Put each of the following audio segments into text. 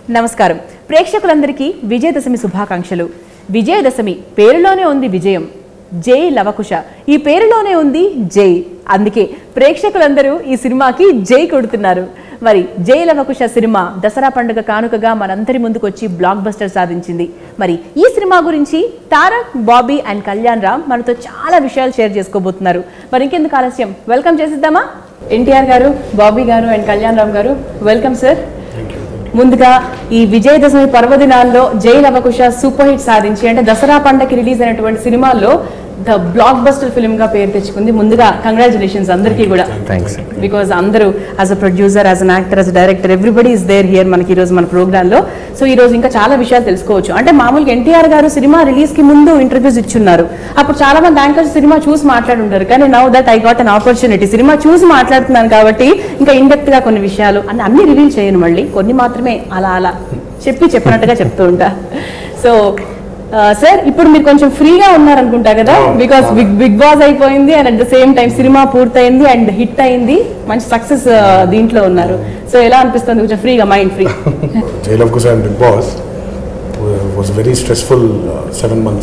నమస్కారం ప్రేక్షకులందరికీ విజయదశమి శుభాకాంక్షలు విజయదశమి పేరులోనే ఉంది విజయం జై లవకుశ ఈ పేరులోనే ఉంది జై అందుకే ప్రేక్షకులందరూ ఈ సినిమాకి జై కొడుతున్నారు మరి జై లవకుశ సినిమా దసరా పండుగ కానుకగా మనందరి ముందుకొచ్చి బ్లాక్ బస్టర్ సాధించింది మరి ఈ సినిమా గురించి తారక్ బాబీ అండ్ కళ్యాణ్ రామ్ మనతో చాలా విషయాలు షేర్ చేసుకోబోతున్నారు మరి ఇంకెందుకు ఆలస్యం వెల్కమ్ చేసిద్దామా ఎన్టీఆర్ గారు బాబీ గారు అండ్ కళ్యాణ్ రామ్ గారు వెల్కమ్ సార్ ముందుగా ఈ విజయదశమి పర్వదినాల్లో జై లవకుశ సూపర్ హిట్ సాధించి అంటే దసరా పండగకి రిలీజ్ అయినటువంటి సినిమాల్లో ద బ్లాక్ బస్టర్ ఫిల్మ్ గా పేరు తెచ్చుకుంది ముందుగా కంగ్రాచులేషన్స్ అందరికీ కూడా థ్యాంక్స్ బికాజ్ అందరూ as a producer as an actor as director everybody is there here మనకి ఈ రోజు మన ప్రోగ్రామ్ లో సో ఈ రోజు ఇంకా చాలా విషయాలు తెలుసుకోవచ్చు అంటే మామూలుగా ఎన్టీఆర్ గారు సినిమా రిలీజ్ కి ముందు ఇంటర్వ్యూస్ ఇచ్చున్నారు అప్పుడు చాలా మంది యాంకర్స్ సినిమా చూసి మాట్లాడుంటారు కానీ now that I got an opportunity cinema చూసి మాట్లాడుతున్నాను కాబట్టి ఇంకా ఇండెప్త్ గా కొన్ని విషయాలు అంటే అన్ని రివీల్ చేయను మళ్ళీ కొన్ని మాత్రమే అలా అలా చెప్పి చెప్పినట్టుగా చెప్తూ ఉంటా సో సార్ ఇప్పుడు మీరు కొంచెం ఫ్రీగా ఉన్నారనుకుంటా కదా బికాస్ బిగ్ బిగ్ బాస్ అయిపోయింది and at the same time cinema పూర్తయింది అండ్ హిట్ అయింది మంచి సక్సెస్ దీంట్లో ఉన్నారు సో ఎలా అనిపిస్తుంది కొంచెం ఫ్రీగా mind free Jail of Kusa and Big Boss uh, was a very stressful uh, seven months.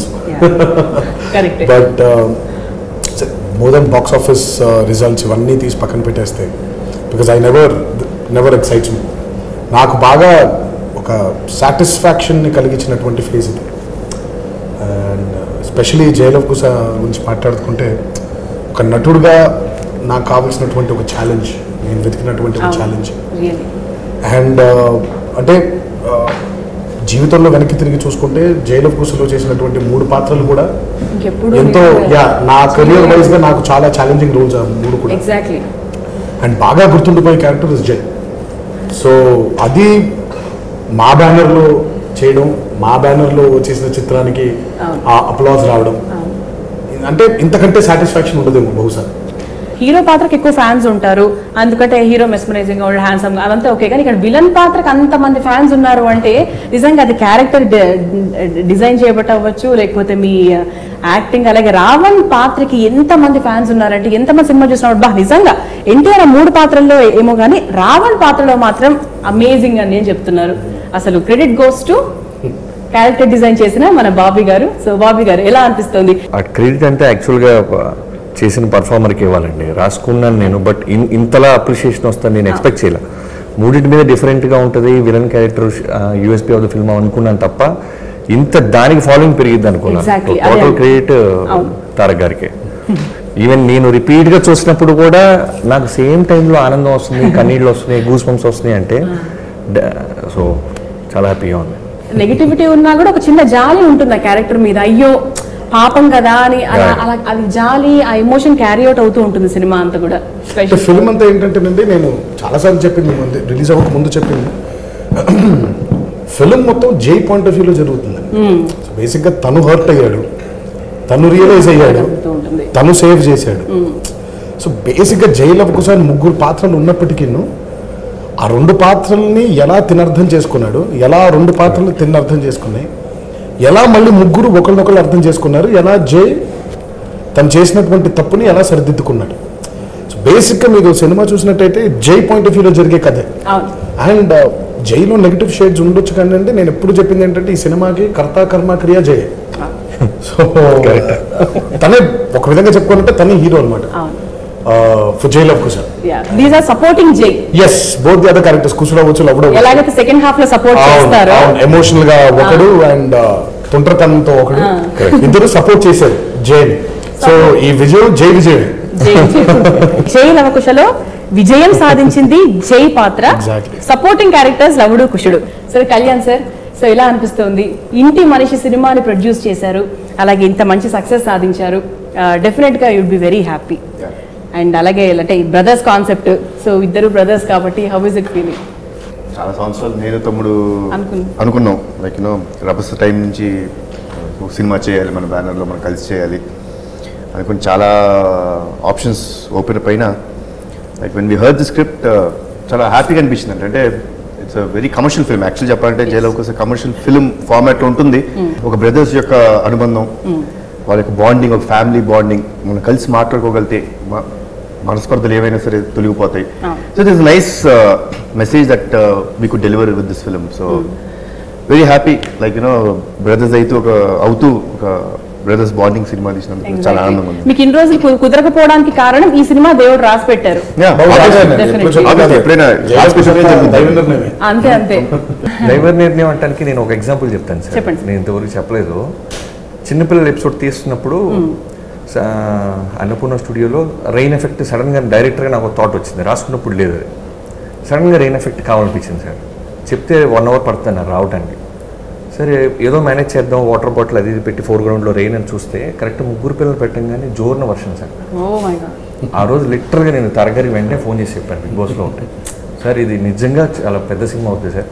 Correct But uh, more than box office uh, results ఇవన్నీ తీసి పక్కన పెట్టేస్తే because I never never excites me నాకు బాగా ఒక సాటిస్ఫాక్షన్ని కలిగించినటువంటి phase ఇది అండ్ ఎస్పెషలీ జైల్ ఆఫ్ కుస గురించి మాట్లాడుకుంటే ఒక నటుడుగా నాకు కావాల్సినటువంటి ఒక ఛాలెంజ్ నేను వెతికినటువంటి ఒక ఛాలెంజ్ రియల్లీ అండ్ అంటే uh, జీవితంలో వెనక్కి తిరిగి చూసుకుంటే జైలు కుసులో చేసినటువంటి మూడు పాత్రలు కూడా ఇంకెప్పుడు ఎంతో యా నా కెరియర్ వైజ్ గా నాకు చాలా ఛాలెంజింగ్ రోల్స్ ఆ మూడు కూడా ఎగ్జాక్ట్లీ అండ్ బాగా గుర్తుండిపోయే క్యారెక్టర్ ఇస్ జై సో అది మా బ్యానర్లో చేయడం మా బ్యానర్లో చేసిన చిత్రానికి అవును. ఆ అప్లాజ్ రావడం అంటే ఇంతకంటే సాటిస్ఫాక్షన్ ఉండదేమో బహుశా హీరో పాత్రకి ఎక్కువ ఫ్యాన్స్ ఉంటారు అందుకంటే హీరో మెస్మరైజింగ్ హ్యాండ్సమ్ అదంతా ఓకే కానీ ఇక్కడ విలన్ పాత్రకి అంతమంది ఫ్యాన్స్ ఉన్నారు అంటే నిజంగా అది క్యారెక్టర్ డిజైన్ చేయబట్టి అవ్వచ్చు లేకపోతే మీ యాక్టింగ్ అలాగే రావణ్ పాత్రకి ఎంతమంది ఫ్యాన్స్ ఉన్నారంటే ఎంతమంది సినిమా చూసినప్పుడు బా నిజంగా ఎన్టీఆర్ ఆ మూడు పాత్రల్లో ఏమో కానీ రావణ్ పాత్రలో మాత్రం అమేజింగ్ అని నేను చెప్తున్నారు అసలు credit goes to character design చేసిన మన బాబీ గారు సో బాబీ గారు ఎలా అనిపిస్తుంది ఆ క్రెడిట్ అంటే యాక్చువల్గా చేసిన పర్ఫార్మర్కి ఇవ్వాలండి రాసుకున్నాను నేను బట్ ఇన్- ఇంతలా అప్రిషియేషన్ వస్తుంది నేను ఎక్స్పెక్ట్ చేయలే మూడింటి మీద డిఫరెంట్గా ఉంటుంది villain character USP of the film అనుకున్నాను తప్ప ఇంత దానికి ఫాలోయింగ్ పెరిగిద్ది అనుకున్నాను Exactly. అదే టోటల్ అండి. క్రెడిట్ అవును. తారక్ గారికి ఈవెన్ నేను రిపీట్గా చూసినప్పుడు కూడా నాకు సేమ్ టైంలో ఆనందం వస్తుంది కన్నీళ్ళు వస్తున్నాయి గూస్ పంప్స్ వస్తున్నాయి అంటే సో చాలా హ్యాపీగా ఉంది నెగిటివిటీ ఉన్నా కూడా ఒక చిన్న జాలి ఉంటుంది ఆ క్యారెక్టర్ మీద అయ్యో పాపం కదా అని అలా Right. అలా అది జాలి ఆ ఎమోషన్ క్యారీ అవుట్ అవుతూ ఉంటుంది సినిమా అంతా కూడా అంటే స్పెషల్ ఫిల్మ్ అంతా ఏంటంటేనండి నేను చాలాసార్లు చెప్పింది ముందు రిలీజ్ అవ్వక ముందు చెప్పింది ఫిల్మ్ మొత్తం జై పాయింట్ ఆఫ్ వ్యూలో జరుగుతుంది సో బేసిక్గా తను హర్ట్ అయ్యాడు తను రియలైజ్ అయ్యాడు అవుతూ ఉంటుంది తను సేవ్ చేశాడు సో బేసిక్గా జైలు ఒకసారి ముగ్గురు పాత్రలు ఉన్నప్పటికీ ఆ రెండు పాత్రల్ని ఎలా తినర్థం చేసుకున్నాడు ఎలా ఆ రెండు పాత్రలు తిన్నర్థం చేసుకున్నాయి ఎలా మళ్ళీ ముగ్గురు ఒకరినొకరు అర్థం చేసుకున్నారు ఎలా జై తను చేసినటువంటి తప్పుని ఎలా సరిదిద్దుకున్నాడు సో బేసిక్గా మీరు సినిమా చూసినట్టయితే జై పాయింట్ ఆఫ్ వ్యూలో జరిగే కథే అవును అండ్ జైలో నెగిటివ్ షేడ్స్ ఉండొచ్చు కానీ అంటే నేను ఎప్పుడు చెప్పింది ఏంటంటే ఈ సినిమాకి కర్త కర్మ క్రియ జయ సో తనే ఒక విధంగా చెప్పుకోవాలంటే తనే హీరో అనమాట అవును for Jai of Kusa these are supporting Jai is both the other characters కుసుడు అవ్వచ్చు లవ్డు ఎలాగైతే సెకండ్ హాఫ్ లో సపోర్ట్ చేస్తారు ఎమోషనల్ గా ఒకడు అండ్ తుంటతనంతో ఒకడు ఇద్దరు సపోర్ట్ చేశారు జైన్ సో ఈ విజయం జై విజయ్ జై జై లవకుశలో విజయం సాధించింది జై పాత్ర Exactly. సపోర్టింగ్ క్యారెక్టర్స్ లవుడు కుషుడు సరే కళ్యాణ్ సార్ సో ఎలా అనిపిస్తుంది ఇంటి మనిషి సినిమాని ప్రొడ్యూస్ చేశారు అలాగే ఇంత మంచి సక్సెస్ సాధించారు డెఫినెట్ గా you'd be very happy and అలాగే అంటే బ్రదర్స్ కాన్సెప్ట్ సో ఇద్దరు బ్రదర్స్ కాబట్టి హౌ ఇస్ ఇట్ ఫీలింగ్ చాలా సంవత్సరాలు నేను తమ్ముడు అనుకున్నాం. అనుకున్నాం లైక్ యూనో రభస టైం నుంచి ఒక సినిమా చేయాలి మన బ్యానర్లో మనం కలిసి చేయాలి అనుకుని చాలా ఆప్షన్స్ ఓపెన్ పైన like when we heard the script చాలా హ్యాపీగా అనిపించింది అంటే it's very commercial film actual చెప్పాలంటే జైలో ఒక కమర్షియల్ ఫిల్మ్ ఫార్మాట్లో ఉంటుంది ఒక బ్రదర్స్ యొక్క అనుబంధం వాళ్ళ యొక్క బాండింగ్ ఒక ఫ్యామిలీ బాండింగ్ మనం కలిసి మాట్లాడుకోగలితే మ- మనస్పర్ధలు ఏవైనా సరే తొలగిపోతాయి Ah. So this nice message that we could deliver with this film so very happy like you know brothers అయితే ఒక అవుతూ ఒక బ్రదర్స్ బాండింగ్ సినిమా తీసినందుకు చాలా ఆనందంగా ఉంది మీకు ఇన్ని రోజులు కు- కుదరకపోవడానికి కారణం ఈ సినిమా దేవుడు రాసి పెట్టారు Yeah, బాగుంది. obviously. ఎప్పుడు Definitely. చెప్పినా Obviously, ఎప్పుడైనా last question ఏ జరుగుతుంది. దైవ నిర్ణయమే. అంతే అంతే దైవ నిర్ణయం అంటానికి నేను ఒక ఎగ్జాంపుల్ చెప్తాను సార్ చెప్పండి. నేను ఇంతవరకు చెప్పలేదు చిన్నపిల్లల ఎపిసోడ్ తీస్తున్నప్పుడు స- అన్నపూర్ణ స్టూడియోలో రెయిన్ ఎఫెక్ట్ సడన్గా డైరెక్టర్గా నాకు థాట్ వచ్చింది రాసుకున్నప్పుడు లేదు అది సడన్గా రెయిన్ ఎఫెక్ట్ కావాలనిపించింది సార్ చెప్తే వన్ అవర్ పడుతుంది నాకు రావడానికి సరే ఏదో మేనేజ్ చేద్దాం వాటర్ బాటిల్ అది ఇది పెట్టి ఫోర్ గ్రౌండ్లో రెయిన్ అని చూస్తే కరెక్ట్ ముగ్గురు పిల్లలు పెట్టంగానే జోరున వర్షం సార్ ఓ మై గాడ్ ఆ రోజు లిటరల్గా నేను తరగతి వెంటనే ఫోన్ చేసి చెప్పాను బిగ్ బాస్లో ఉంటే సార్ ఇది నిజంగా చాలా పెద్ద సినిమా అవుతుంది సార్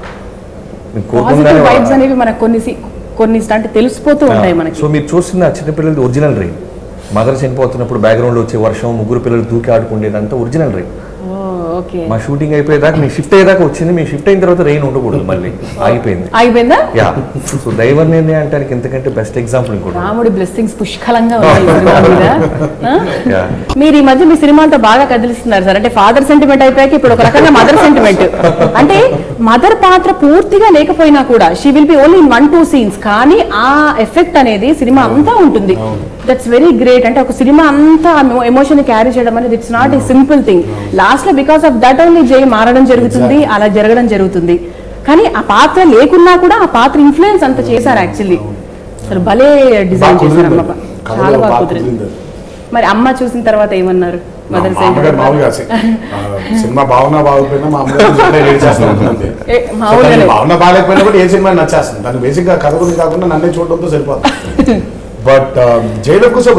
మీకు పాజిటివ్ వైబ్స్ కోరుకుండానే అనేవి మనకు కొన్ని సి- కొన్ని అంటే తెలిసిపోతూ ఉంటాయి మనకి సో మీరు చూస్తున్న చిన్నపిల్లలది ఒరిజినల్ రైన్ మదర్ చనిపోతున్నప్పుడు బ్యాక్గ్రౌండ్లో వచ్చే వర్షం ముగ్గురు పిల్లలు దూకి ఆడుకునేదంతా ఒరిజినల్ రైన్ ఓ ఓకే మా షూటింగ్ అయిపోయేదాకా మీ షిఫ్ట్ అయ్యేదాకా వచ్చింది మీ షిఫ్ట్ అయిన తర్వాత రెయిన్ ఉండకూడదు మళ్ళీ ఆగిపోయింది అయిపోయిందా యా సో దైవ నిర్ణయం అంటానికి ఇంతకంటే బెస్ట్ ఎగ్జాంపుల్ ఇంకోటి రాముడి బ్లెస్సింగ్స్ పుష్కలంగా ఉన్నాయి ఈ సినిమా మీద ఆ? Yeah. మీరు ఈ మధ్య మీ సినిమాలతో బాగా కదిలిస్తున్నారు సార్ అంటే ఫాదర్ సెంటిమెంట్ అయిపోయాక ఇప్పుడు ఒక రకంగా మదర్ సెంటిమెంట్ అంటే మదర్ పాత్ర పూర్తిగా లేకపోయినా కూడా she will be only in one two scenes కానీ ఆ ఎఫెక్ట్ అనేది సినిమా అంతా ఉంటుంది దట్స్ వెరీ గ్రేట్ అంటే ఒక సినిమా అంతా ఎమోషన్ క్యారీ చేయడం అనేది it's not a simple thing last లో because of that only Jai మారడం జరుగుతుంది అలా జరగడం జరుగుతుంది కానీ ఆ పాత్ర లేకున్నా కూడా ఆ పాత్ర ఇన్ఫ్లుయెన్స్ అంత చేశారు యాక్చువల్లీ అసలు భలే డిజైన్ బాగా చేశారు అమ్మ కుదిరింది. పా- కథలో చాలా బాగా బాగా కుదిరింది కుదిరింది. మరి అమ్మ చూసిన తర్వాత ఏమన్నారు మా మదర్ మా అమ్మగారు మామూలుగా సి- ఆ, సినిమా బాగున్నా బాగోకపోయినా మా అమ్మగారు చెప్పే రేట్ చేస్తూ ఉంటుంది ఏ, మామూలుగానే. బాగున్నా బాగాలేకపోయినా కూడా ఏ సినిమా నచ్చేస్తుంది దాని బేసిక్ గా కథ గురించి కాకుండా నన్నే చూడడంతో సరిపోతుంది బట్ జైలర్ కోసం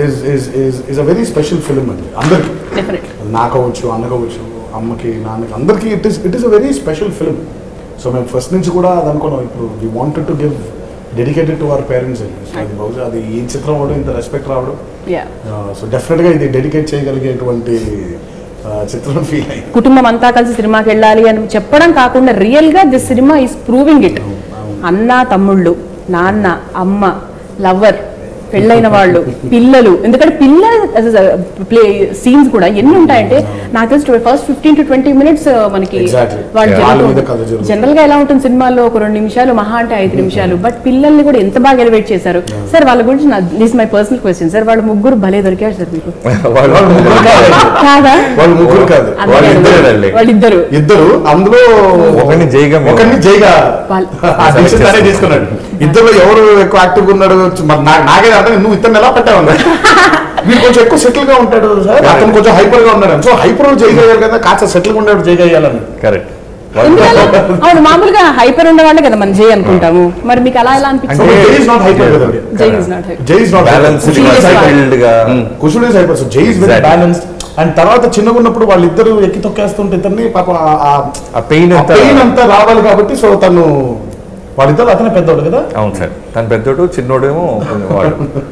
is a very special film అండి అందరికి డెఫినెట్ నాకవచ్చు అన్నకవచ్చు అమ్మకి నాన్నకి అందరికీ it is it is a very special film so మేము ఫస్ట్ నుంచి కూడా అది అనుకున్నాం ఇప్పుడు we wanted to give dedicated to our parents అండి సో అది బహుశా అది ఈ చిత్రం అవడం ఇంత రెస్పెక్ట్ రావడం యా సో డెఫినెట్గా ఇది డెడికేట్ చేయగలిగేటువంటి ఆ, చిత్రం ఫీల్ అయ్యింది కుటుంబం అంతా కలిసి సినిమాకి వెళ్ళాలి అని చెప్పడం కాకుండా రియల్ గా this cinema is proving it అన్న తమ్ముళ్ళు నాన్న అమ్మ లవర్ పెళ్ళైన వాళ్ళు పిల్లలు ఎందుకంటే పిల్లల ప్లే సీన్స్ కూడా ఎన్ని ఉంటాయంటే నాకు తెలిసి first fifteen to twenty minutes మనకి Exactly. వాళ్ళు Yeah. వాళ్ళ మీద కథ జరుగుతుంది. జనరల్ గా ఎలా ఉంటుంది సినిమాల్లో ఒక రెండు నిమిషాలు మహా అంటే ఐదు నిమిషాలు బట్ పిల్లల్ని కూడా ఎంత బాగా ఎలివేట్ చేశారు సార్ వాళ్ళ గురించి this my personal question sir వాళ్ళు ముగ్గురు భలే దొరికారు సార్ మీకు వాళ్ళు కాదా వాళ్ళు ముగ్గురు కాదు అందుకే వాళ్ళిద్దరే వెళ్ళి. వాళ్ళిద్దరు ఇద్దరు అందులో ఒకరిని జైగా మేము- ఒకరిని జైగా వాళ్ళ- ఆ డిసిషన్ తనే తీసుకున్నాడు ఇద్దరు ఎవరు ఎక్కువ యాక్టివ్ ఉన్నాడు మరి నా- నాకే అంటే నువ్వు ఇతను ఎలా పెట్టావు అన్నాడు. వీడు కొంచెం ఎక్కువ సెటిల్ గా ఉంటాడు సార్ అతను కొంచెం హైపర్ గా ఉన్నాడు సో హైపర్ జై చేయాలి కదా కాస్త సెటిల్ గా ఉన్నాడు జై చేయాలని కరెక్ట్ ఎందుకలా? అవును మామూలుగా హైపర్ ఉన్నవాళ్ళే కదా మనం జై అనుకుంటాము మరి మీకు అలా ఎలా సో అనిపించింది జై ఇస్ నాట్ హైపర్ కదండి Jai is not hyper Jai is not balance Kushal is fine. గా కుషుడు is hyper so Jai is very Exactly. Balanced and తర్వాత చిన్నగా ఉన్నప్పుడు వాళ్ళిద్దరు ఎక్కి తొక్కేస్తుంటే ఇతన్ని పాప ఆ పెయిన్ అంతా పెయిన్ అంతా రావాలి కాబట్టి సో తను వాళ్ళిద్దరు అతనే పెద్దోడు కదా అవును సార్ తను పెద్దోడు చిన్నోడేమో కొంచెం వాడు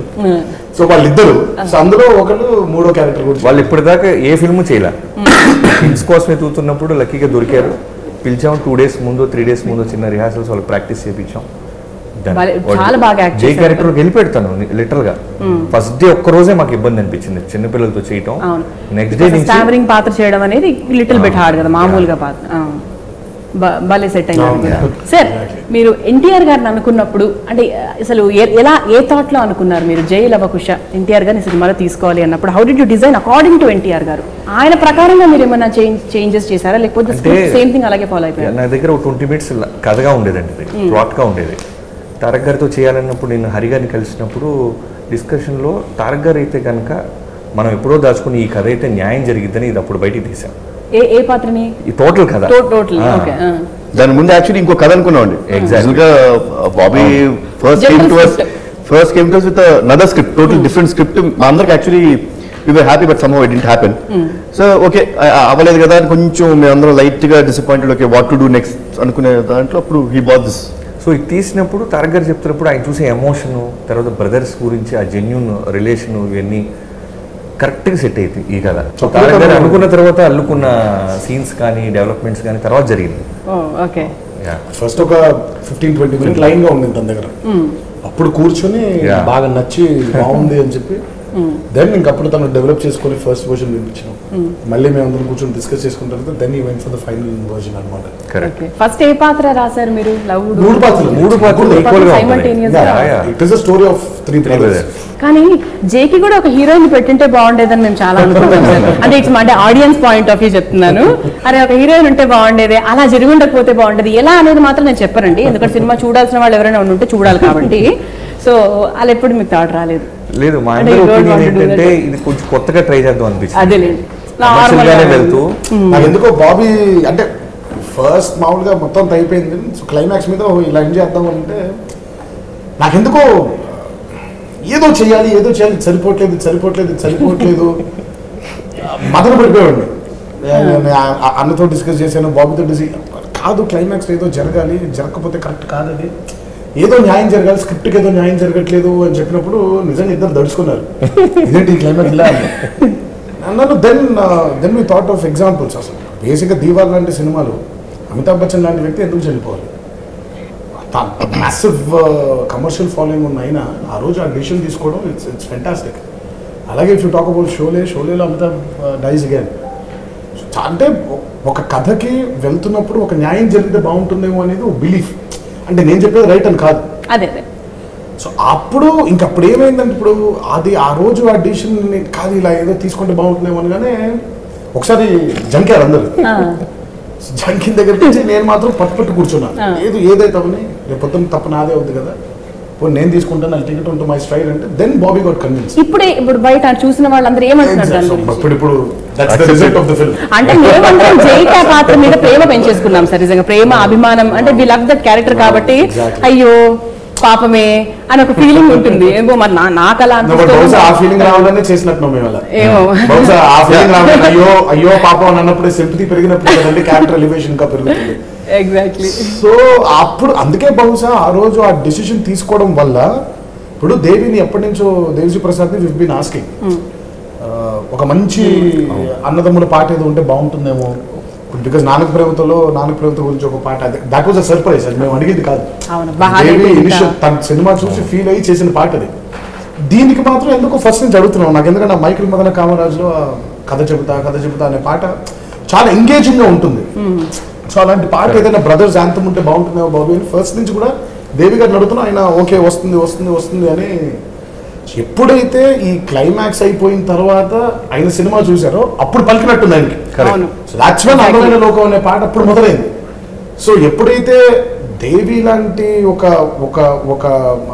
సో వాళ్ళిద్దరు సో అందులో ఒకళ్ళు మూడో క్యారెక్టర్ గురించి వాళ్ళు ఇప్పటిదాకా ఏ ఫిల్మ్ చేయలే హిట్స్ కోసం ఎదుగుతున్నప్పుడు లక్కీగా దొరికారు పిలిచాం టూ డేస్ ముందు త్రీ డేస్ ముందు చిన్న రిహార్సల్స్ వాళ్ళకి ప్రాక్టీస్ చేయించాం Done. వాళ్ళ- వాళ్ళు చాలా బాగా act జై చేశారు. క్యారెక్టర్ వెళ్ళిపెడతాను లిటరల్ గా ఫస్ట్ డే ఒక్క రోజే మాకు ఇబ్బంది అనిపించింది చిన్నపిల్లలతో చేయటం అవును నెక్స్ట్ డే నుంచి స్టామరింగ్ పాత్ర చేయడం అనేది లిటిల్ బిట్ హార్డ్ కదా మామూలుగా పాత్ర ఆ. బ- భలే సెట్ అవును, అయింది yeah. సార్ మీరు ఎన్టీఆర్ గారిని అనుకున్నప్పుడు అంటే అసలు ఏ- ఎలా ఏ థాట్ లో అనుకున్నారు మీరు జై లవకుశ ఎన్టీఆర్ గారిని సినిమాలో తీసుకోవాలి అన్నప్పుడు how did you design according to NTR గారు ఆయన ప్రకారంగా మీరు ఏమైనా చేంజెస్ చేశారా లేకపోతే అంటే- సేమ్ థింగ్ అలాగే ఫాలో అయిపోయారు నా దగ్గర ఒక ట్వంటీ మినిట్స్ కథగా ఉండేదండి ఇది ప్లాట్ గా ఉండేది తారక్ గారితో చేయాలన్నప్పుడు నేను హరి గారిని కలిసినప్పుడు డిస్కషన్లో తారక్ గారు అయితే కనుక మనం ఎప్పుడో దాచుకుని ఈ కథ అయితే న్యాయం జరిగిద్దని ఇది అప్పుడు బయటికి తీసాం ఏ ఏ పాత్రని ఈ టోటల్ కథ టోటల్ ఆ. ఓకే దాని ముందు యాక్చువల్లీ ఇంకో కథ అనుకున్నాం అండి Exactly. గా Bobby first came General to us script. First came to us with another script total different script మా అందరికి actually we were happy but some it didn't happen so okay అవ్వలేదు కదా అని కొంచెం మేమందరం లైట్ గా disappointed okay what to do next అనుకునే దాంట్లో అప్పుడు హీ బాట్ దిస్ సో ఇది తీసినప్పుడు తారక్ గారు చెప్తున్నప్పుడు ఆయన చూసే ఎమోషన్ తర్వాత బ్రదర్స్ గురించి ఆ జెన్యున్ రిలేషన్ ఇవన్నీ కరెక్ట్గా సెట్ అయింది ఈ కథ సో తారక్ గారు అనుకున్న తర్వాత అల్లుకున్న సీన్స్ కానీ డెవలప్మెంట్స్ కానీ తర్వాత జరిగింది ఓకే యా ఫస్ట్ ఒక ఫిఫ్టీన్ ట్వంటీ మినిట్ లైన్ గా ఉండింది తన దగ్గర అప్పుడు కూర్చొని Yeah. బాగా నచ్చి బాగుంది అని చెప్పి దెన్ ఇంకప్పుడు తను డెవలప్ చేసుకొని ఫస్ట్ వర్జన్ వినిపించాం మళ్ళీ మేము అందరం కూర్చొని డిస్కస్ చేసుకున్న తర్వాత then he went for the final version అనమాట కరెక్ట్ ఫస్ట్ ఏ పాత్ర రాశారు మీరు లవుడు మూడు పాత్రలు మూడు పాత్రలు ఈక్వల్ గా Simultaneous ఉంటాయి గా. Yeah, yeah. It is a story of three Three brothers brothers. కానీ జేకి కూడా ఒక హీరోయిన్ పెట్టింటే బాగుండేదని మేము చాలా అనుకుంటాం సార్ అంటే ఇట్స్ అంటే ఆడియన్స్ పాయింట్ ఆఫ్ వ్యూ చెప్తున్నాను అరే ఒక హీరోయిన్ ఉంటే బాగుండేది అలా జరిగి ఉండకపోతే బాగుండేది ఎలా అనేది మాత్రం నేను చెప్పనండి ఎందుకంటే సినిమా చూడాల్సిన వాళ్ళు ఎవరైనా ఉంటే చూడాలి కాబట్టి సో అలా ఎప్పుడు మీకు థాట్ రాలేదు లేదు మా అంటే అందరి you don't opinion want to do ఏంటంటే that. ఇది కొంచెం కొత్తగా ట్రై చేద్దాం అనిపించింది అదేలేండి Commercial Normal గానే గా. వెళ్తూ నాకు ఎందుకో బాబీ అంటే ఫస్ట్ మామూలుగా మొత్తం అంతా అయిపోయింది సో క్లైమాక్స్ మీద ఓ ఇలా ఎండ్ చేద్దాం అంటే నాకెందుకో ఏదో చేయాలి ఏదో చేయాలి ఇది సరిపోవట్లేదు ఇది సరిపోవట్లేదు ఇది సరిపోవట్లేదు మదన పడిపోయాడు అన్నతో డిస్కస్ చేశాను బాబీతో డిస్కస్ కాదు క్లైమాక్స్ ఏదో జరగాలి జరగకపోతే కరెక్ట్ కాదు అది ఏదో న్యాయం జరగాలి స్క్రిప్ట్కి ఏదో న్యాయం జరగట్లేదు అని చెప్పినప్పుడు నిజంగా ఇద్దరు దడుచుకున్నారు ఇదేంటి ఈ క్లైమాక్స్ ఇలా అని. అన్నాను దెన్ దెన్ మీ థాట్ ఆఫ్ ఎగ్జాంపుల్స్ అసలు బేసిక్గా దీవార్ లాంటి సినిమాలు అమితాబ్ బచ్చన్ లాంటి వ్యక్తి ఎందుకు చనిపోవాలి మ్యాసివ్ కమర్షియల్ ఫాలోయింగ్ ఉన్న అయినా ఆ రోజు ఆ డిసిషన్ తీసుకోవడం ఇట్స్ ఇట్స్ ఫెంటాస్టిక్ అలాగే if you talk about Sholay షోలేలో అమితాబ్ డైస్ అగైన్ అంటే ఒక కథకి వెళ్తున్నప్పుడు ఒక న్యాయం జరిగితే బాగుంటుందేమో అనేది ఒక బిలీఫ్ అంటే నేను చెప్పేది రైట్ అని కాదు అదే అదే సో అప్పుడు ఇంకప్పుడు ఏమైందంటే ఇప్పుడు అది ఆ రోజు ఆ డిసిషన్ కాదు ఇలా ఏదో తీసుకుంటే బాగుంటుందేమో అనగానే ఒకసారి జంకారు అందరు ఆ, జంకిన దగ్గర నుంచి నేను మాత్రం పట్టు పట్టు కూర్చున్నాను ఆ. ఏది ఏదైతే అవని రేపు పొద్దున్న తప్పు నాదే అవుతుంది కదా పోనీ నేను తీసుకుంటాను అది టికెట్ ఉంటుంది మై స్టైల్ అంటే దెన్ బాబీ గోట్ కన్విన్స్ ఇప్పుడే ఇప్పుడు బయట చూసిన వాళ్ళందరూ ఏమంటున్నారు దాని గురించి ఇప్పుడు ఇప్పుడు that's the result of the film అంటే మేమందరం జైకా పాత్ర మీద ప్రేమ పెంచేసుకున్నాం సార్ నిజంగా ప్రేమ అభిమానం అంటే వి లవ్ దట్ క్యారెక్టర్ కాబట్టి Exactly. అయ్యో పాపమే అని ఒక ఫీలింగ్ ఉంటుంది ఏమో మరి నా- నాకు అలా బహుశా ఆ అనిపిస్తుంది ఫీలింగ్ రావాలనే చేసినట్టు మేము అలా ఏమో బహుశా ఆ ఫీలింగ్ రావాలి అయ్యో అయ్యో పాపం అని అన్నప్పుడు సింపతి పెరిగినప్పుడు కదండి క్యారెక్టర్ ఎలివేషన్ ఇంకా పెరుగుతుంది ఎగ్జాక్ట్లీ సో అప్పుడు అందుకే బహుశా ఆ రోజు ఆ డెసిషన్ తీసుకోవడం వల్ల ఇప్పుడు దేవిని ఎప్పటి నుంచో దేవిజీ ప్రసాద్ని వివ్ బీన్ ఆస్కింగ్ ఒక మంచి అన్నదమ్ముల పాట ఏదో ఉంటే బాగుంటుందేమో బికాస్ నానక ప్రేమతలో నానక ప్రేమత గురించి ఒక పాట అదే దాట్ వాజ్ అ సర్ప్రైజ్ అది మేము అడిగేది కాదు అవును, బాగా దేవి అయిపోయింది ఇనిషియల్ ఇంకా. తన సినిమా చూసి ఫీల్ అయ్యి చేసిన పాట అది దీనికి మాత్రం ఎందుకు ఫస్ట్ నుంచి అడుగుతున్నాం నాకు ఎందుకంటే ఆ మైకిల్ మదన కామరాజులో ఆ కథ చెబుతా కథ చెబుతా అనే పాట చాలా ఎంగేజింగ్ గా ఉంటుంది సో అలాంటి పాట ఏదైనా బ్రదర్స్ యాంతం ఉంటే బాగుంటుందేమో బాబు అని ఫస్ట్ నుంచి కూడా దేవి గారిని అడుగుతున్నా ఆయన ఓకే వస్తుంది వస్తుంది వస్తుంది అని ఎప్పుడైతే ఈ క్లైమాక్స్ అయిపోయిన తర్వాత ఆయన సినిమా చూసారో అప్పుడు పలికినట్టుంది ఆయనకి అవును సో దాట్స్ వన్ అందమైన లోకం అనే పాట అప్పుడు మొదలైంది సో ఎప్పుడైతే దేవి లాంటి ఒక ఒక ఒక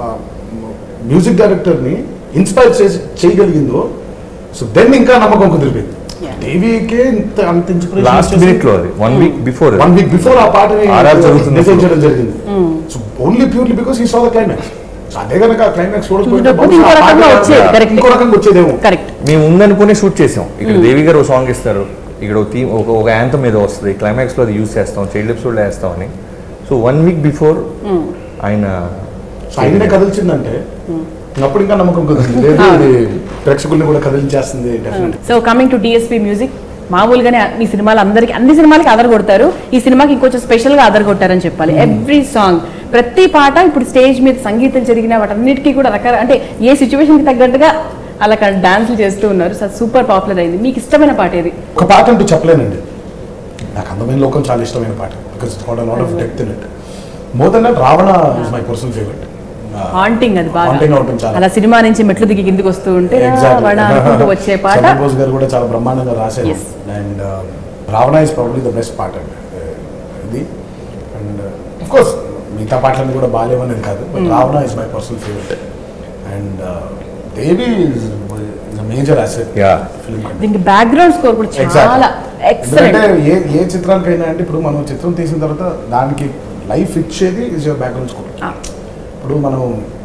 మ్యూజిక్ డైరెక్టర్ని ఇన్స్పైర్ చేసి చేయగలిగిందో సో దెన్ ఇంకా నమ్మకం కుదిరిపోయింది Yeah. దేవికే ఇంత అంత లాస్ట్ మినిట్ లో అది one week before one week before ఆ పాటని RR జరుగుతున్నప్పుడు. డిజైన్ చేయడం జరిగింది సో ఓన్లీ ప్యూర్లీ బికాస్ ఈ సా ద క్లైమాక్స్ సో అదే కనుక ఆ క్లైమాక్స్ చూడకపోతే చూడకపోతే ఇంకో బహుశా ఆ రకంగా పాట వచ్చేది, correct. ఇంకో రకంగా వచ్చేదేమో కరెక్ట్ మేము ఉందనుకునే షూట్ చేసాం ఇక్కడ దేవి గారు ఒక సాంగ్ ఇస్తారు ఇక్కడ ఒక థీమ్ ఒక ఒక యాంతం మీద వస్తుంది క్లైమాక్స్ లో అది యూస్ చేస్తాం చైల్డ్ ఎపిసోడ్ లో వేస్తాం అని సో వన్ వీక్ బిఫోర్ ఆయన సో ఆయనే కదిల్చిందంటే అప్పుడు ఇంకా నమ్మకం కుదిరింది లేదు ఇది ప్రేక్షకుల్ని కూడా కదిలించేస్తుంది definite so coming to DSP music మామూలుగానే మీ సినిమాలు అందరికి అన్ని సినిమాలకి ఆధార కొడతారు ఈ సినిమాకి ఇంకొంచెం స్పెషల్ గా ఆధార కొట్టారని చెప్పాలి ఎవ్రీ సాంగ్ ప్రతి పాట ఇప్పుడు స్టేజ్ మీద సంగీతం జరిగిన వాటన్నిటికీ కూడా రకాల అంటే ఏ సిచ్యువేషన్ కి తగ్గట్టుగా అలా డాన్స్లు చేస్తూ ఉన్నారు సో సూపర్ పాపులర్ అయింది మీకు ఇష్టమైన పాట ఏది ఒక పాట అంటూ చెప్పలేనండి నాకు అందమైన లోకం చాలా ఇష్టమైన పాట because got lot of depth in it more than that Ravana is my personal favourite haunting అది బాగా Haunting గా ఉంటుంది చాలా. అలా సినిమా నుంచి మెట్లు దిగి కిందికి వస్తూ ఉంటే వడ అనుకుంటూ వచ్చే పాట బోస్ గారు కూడా చాలా బ్రహ్మాండంగా రాశారు Yes. And Ravana is probably the best పాట అండి ఇది అండ్ అఫ్ కోర్స్ మిగతా పాటలన్నీ కూడా బాగాలేవనేది కాదు but Ravana is my personal favourite and Devi is major asset Yeah. Film దీనికి బ్యాక్గ్రౌండ్ స్కోర్ కూడా చాలా ఎందుకంటే ఎక్సలెంట్ ఏ ఏ చిత్రానికైనా అంటే ఇప్పుడు మనం చిత్రం తీసిన తర్వాత దానికి లైఫ్ ఇచ్చేది ఇస్ యువర్ బ్యాక్గ్రౌండ్ స్కోర్ ఇప్పుడు మనం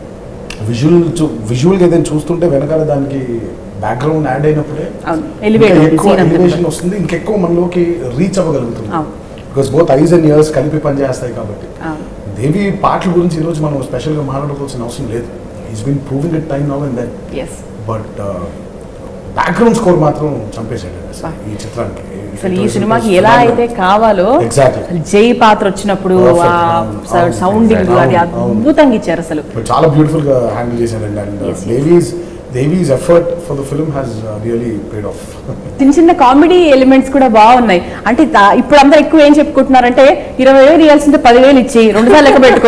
విజువల్ చూ విజువల్గా ఏదైనా చూస్తుంటే వెనకాల దానికి బ్యాక్గ్రౌండ్ యాడ్ అయినప్పుడే అవును ఇంకా ఎలివేట్ ఎక్కువ ఎలివేషన్ వస్తుంది ఇంకెక్కువ మనలోకి రీచ్ అవ్వగలుగుతుంది అవును. Because both eyes and ears కలిపి పనిచేస్తాయి కాబట్టి అవును. దేవి పాటల గురించి ఈరోజు మనం స్పెషల్గా మాట్లాడుకోవాల్సిన అవసరం లేదు is been proving it time now and then yes but background score మాత్రం చంపేశాడు అసలు Wow. ఈ చిత్రానికి అసలు ఈ సినిమాకి ఎలా అయితే కావాలో Exactly. అసలు జై పాత్ర వచ్చినప్పుడు Perfect. ఆ అవును, అవును. Sounding Exactly. అది అవును, అవును. అద్భుతంగా ఇచ్చారు అసలు But చాలా బ్యూటిఫుల్ గా హ్యాండిల్ చేశారండి and Yes, yes. Devi's Devi's effort for the film has really paid off చిన్న చిన్న కామెడీ ఎలిమెంట్స్ కూడా బాగున్నాయి అంటే తా- ఇప్పుడు అందరూ ఎక్కువ ఏం చెప్పుకుంటున్నారంటే ఇరవై వేలు ఇవ్వాల్సింటే పదివేలు ఇచ్చి రెండు సార్లు లెక్క పెట్టుకో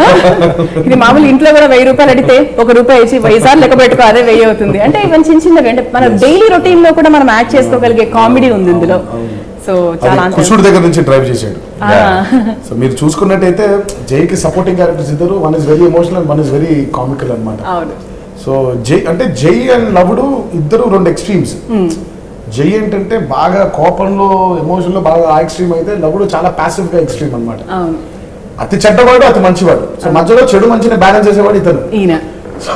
ఇది మామూలు ఇంట్లో కూడా వెయ్యి రూపాయలు అడిగితే ఒక రూపాయి ఇచ్చి వెయ్యి సార్లు లెక్క పెట్టుకో అదే వెయ్యి అవుతుంది అంటే ఇవన్నీ చిన్న చిన్నవి అంటే మన డైలీ రొటీన్ లో కూడా మనం యాడ్ చేసుకోగలిగే కామెడీ ఉంది ఇందులో సో చాలా అది అంతే. కుషుడు దగ్గర నుంచి డ్రైవ్ చేశాడు ఆ, సో మీరు చూసుకున్నట్టయితే జైకి సపోర్టింగ్ క్యారెక్టర్స్ ఇద్దరు one is very emotional and one is very comical అన్నమాట అవును సో జై అంటే జై అండ్ లవుడు ఇద్దరు రెండు ఎక్స్ట్రీమ్స్ జై ఏంటంటే బాగా కోపంలో ఎమోషన్ లో బాగా ఆ ఎక్స్ట్రీమ్ అయితే లవుడు చాలా ప్యాసివ్ గా ఎక్స్ట్రీమ్ అన్నమాట అవును అతి చెడ్డవాడు అతి మంచివాడు సో మధ్యలో చెడు మంచిని బ్యాలెన్స్ చేసేవాడు ఇతను ఈయన సో